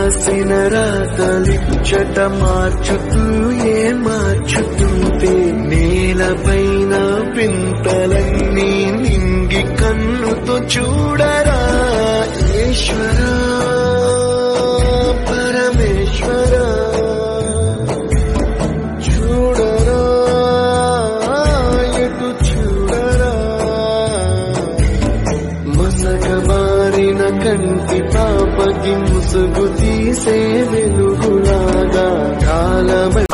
రాసిన రాతలిచ్చట మార్చుతూ ఏ మార్చుతుంటే నేలపైన పింతలన్నీ నింగి కన్నుతో చూడరా ఈశ్వరా పరమేశ్వరా చూడరా ఎటు చూడరా మసకబారిన కంటి పాపకి ముసుగు తీసే వెలుగులాగా కాలమ